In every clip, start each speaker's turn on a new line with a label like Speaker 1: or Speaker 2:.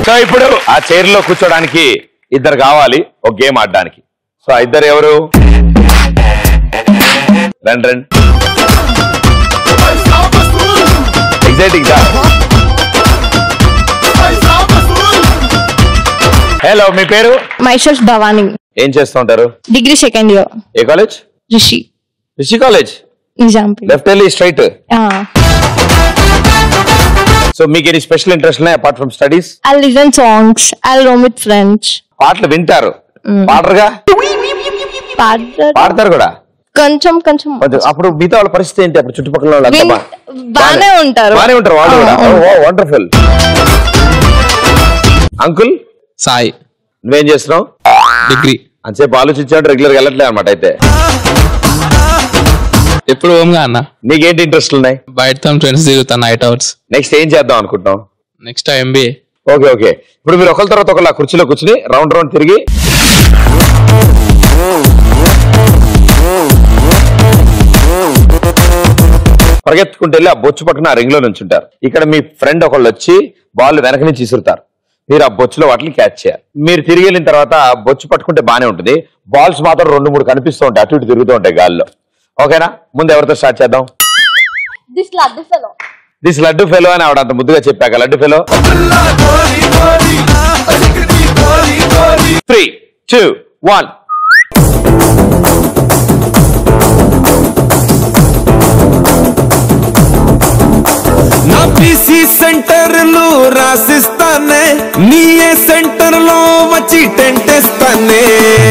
Speaker 1: So ఇప్పుడు ఆ chair లో కూర్చోడానికి ఇద్దరు కావాలి ఒక గేమ్ ఆడడానికి సో ఆ ఇద్దరు ఎవరు రండి రండి ఎగ్జైటింగ్ గా హలో మీ పేరు
Speaker 2: మైషోష్ భవానీ
Speaker 1: ఏం చేస్తూ ఉంటారు
Speaker 2: డిగ్రీ సెకండ్ ఇయర్
Speaker 1: ఏ college
Speaker 2: Rishi
Speaker 1: Rishi college
Speaker 2: Nizampet
Speaker 1: left వెళ్ళి స్ట్రైట్
Speaker 2: ఆ
Speaker 1: సో మీకు ఎన్ని స్పెషల్ ఇంట్రెస్ట్ ఉన్నాయి apart from studies
Speaker 2: I listen songs I roam with friends
Speaker 1: పాటలు వింటారు పాడరుగా పాడతారు కూడా
Speaker 2: కొంచెం కొంచెం
Speaker 1: కొంచెం అప్పుడు మిగతా వాళ్ళ పరిస్థితి ఏంటి అప్పుడు చుట్టుపక్కల వాళ్ళు అంతా
Speaker 2: విన్-
Speaker 1: బా-
Speaker 2: బానే ఉంటారు
Speaker 1: బానే ఉంటారు వాళ్ళు కూడా
Speaker 2: ఆ,
Speaker 1: వండర్ఫుల్ అంకుల్
Speaker 3: సాయి
Speaker 1: నువ్వేం చేస్తున్నావు
Speaker 3: డిగ్రీ
Speaker 1: అంతసేపు ఆలోచించాడు రెగ్యులర్ గా వెళ్ళట్లేదు అనమాట అయితే
Speaker 3: ఎప్పుడు ఓమ్గా అన్న
Speaker 1: నీకేంటి ఇంట్రెస్ట్ ఉన్నాయి
Speaker 3: బయట ఫ్రెండ్స్ తిరుగుతా నైట్ అవుట్స్
Speaker 1: నెక్స్ట్ ఏం చేద్దాం అనుకుంటున్నాం
Speaker 3: నెక్స్ట్ ఎంబీఏ
Speaker 1: ఓకే ఓకే ఇప్పుడు మీరు ఒకరి తర్వాత ఒకరు ఆ కుర్చీలో కూర్చుని రౌండ్ రౌండ్ తిరిగి పరిగెత్తుకుంటూ వెళ్ళి ఆ బొచ్చు పక్కన ఆ రింగ్ లో నుంచి ఉంటారు ఇక్కడ మీ ఫ్రెండ్ ఒకళ్ళు వచ్చి బాల్ వెనక నుంచి విసురుతారు మీరు ఆ బొచ్చులో వాటిని క్యాచ్ చేయాలి మీరు తిరిగి వెళ్ళిన తర్వాత ఆ బొచ్చు పట్టుకుంటే బానే ఉంటుంది బాల్స్ మాత్రం రెండు మూడు కనిపిస్తూ ఉంటాయి అటు ఇటు తిరుగుతూ ఉంటాయి గాల్లో ఓకేనా ముందు ఎవరితో స్టార్ట్ చేద్దాం
Speaker 2: this laddu fellow
Speaker 1: this laddu fellow అని ఆవిడ అంత ముద్దుగా చెప్పాక laddu fellow three two one
Speaker 4: నా పీసీ సెంటర్లు రాసిస్తానే నీ ఏ సెంటర్ లో వచ్చి టెంట్ వేస్తానే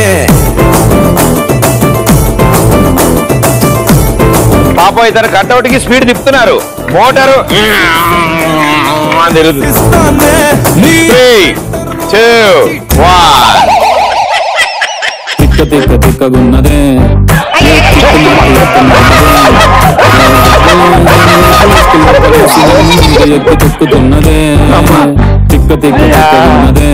Speaker 1: పాపం ఇతను కట్అవుట్ కి స్పీడ్ తిప్పుతున్నారు మోటారు అని తిరుగుతుంది
Speaker 4: ఇస్తానే నీ
Speaker 1: త్రీ టూ వన్
Speaker 5: తిక్క తిక్క తిక్కగున్నదే ఎక్కి తిక్కుతున్నదే తిక్క తిక్క తిక్కగున్నదే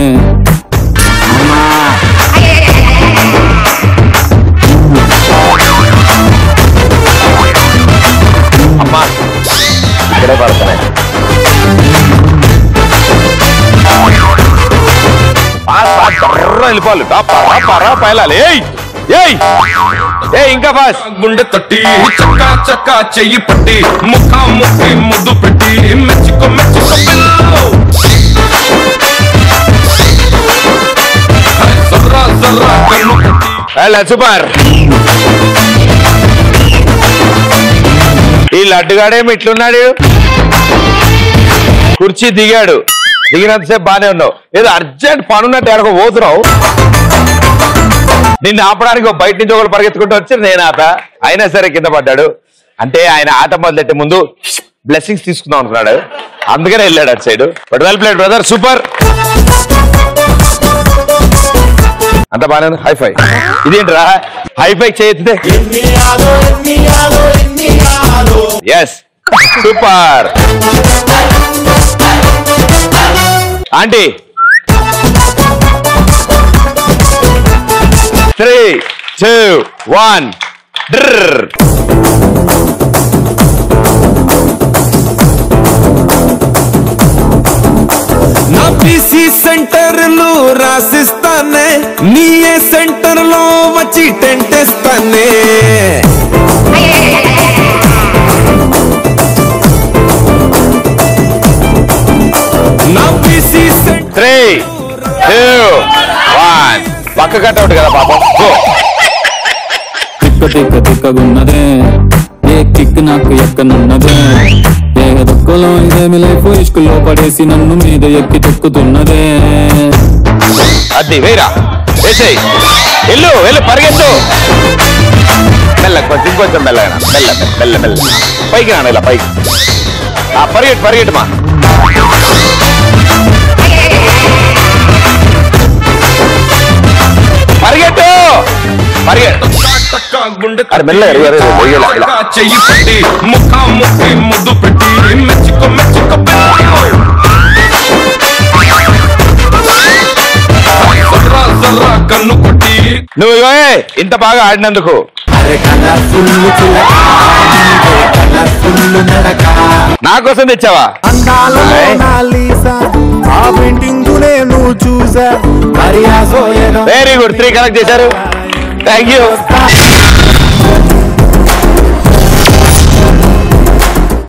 Speaker 1: అమ్మా ఇక్కడే పడుతున్నాయి పాస్, పాస్, బర్ర వెళ్ళిపోవాలి టాప్ పరా పైలాలి ఏయ్ ఏయ్ ఏయ్ ఇంకా పాస్
Speaker 4: గుండె తట్టి చక్కా చక్కా చెయ్యి పట్టి ముఖ ముఖి ముద్దు పెట్టి మెచ్చుకో మెచ్చుకో పిల్లలో జర్రా జర్రా కన్ను కొట్టి
Speaker 1: వెళ్ళ సూపర్ ఈ లడ్డుగాడేమి ఇట్లున్నాడు కుర్చీ దిగాడు దిగినంతసేపు బానే ఉన్నావు ఏదో అర్జెంట్ పనున్నట్టు ఎడకో పోతున్నావు నిన్ను ఆపడానికి ఒక బయట నుంచి ఒకరు పరిగెత్తుకుంటూ వచ్చి నేను ఆప అయినా సరే కింద పడ్డాడు అంటే ఆయన ఆట మొదలెట్టే ముందు బ్లెస్సింగ్స్ తీసుకుందాం అనుకున్నాడు అందుకనే వెళ్ళాడు అటు side but well played brother super అంత బాగానే ఉంది హై ఫై ఇదేంట్రా హై ఫై చేయొద్దే yes super aunty three two one డ్రర్
Speaker 4: నా పీసీ సెంటర్లు రాసిస్తానే నీ ఏ సెంటర్ లో వచ్చి టెంట్ వేస్తానే నా PC centre
Speaker 1: three two one పక్క కట్అవుట్ కదా పాపం గో
Speaker 5: తిక్క తిక్క తిక్కగున్నదే ఏ కిక్ నాకు ఎక్కనున్నదే ఏ దుక్కలో ఇదేమి లైఫ్ ఇష్కులో పడేసి నన్ను మీద ఎక్కి తొక్కుతున్నదే
Speaker 1: అది వేరా వేసేయ్ వెళ్ళు వెళ్ళు పరిగెత్తు మెల్ల కొంచెం ఇంకొంచెం మెల్లగా మెల్ల మెల్ల మెల్ల పైకి రాను ఇలా పైకి ఆ పరిగెట్టు పరిగెట్టు మా పరిగెట్టు పరిగెట్టు
Speaker 4: టక్కా గుండె
Speaker 1: అరే మెల్లగా రే, రే, రే, మొయ్యలా, ఇలా.
Speaker 4: చక్కా చెయ్యి పట్టి ముఖ ముఖి ముద్దు పెట్టి మెచ్చుకో మెచ్చుకో పిల్లలో జర్రా జర్రా కన్ను కొట్టి
Speaker 1: నువ్వు ఇగో, ఏయ్, ఇంత బాగా ఆడినందుకు నా కోసం తెచ్చావా
Speaker 6: అందాల
Speaker 1: ఏయ్.
Speaker 6: మోనాలీసా ఆ పెయింటింగ్ నేను చూసా మరి ఆ సోయగం
Speaker 1: వెరీ గుడ్ త్రీ కలెక్ట్ చేశారు థ్యాంక్ యూ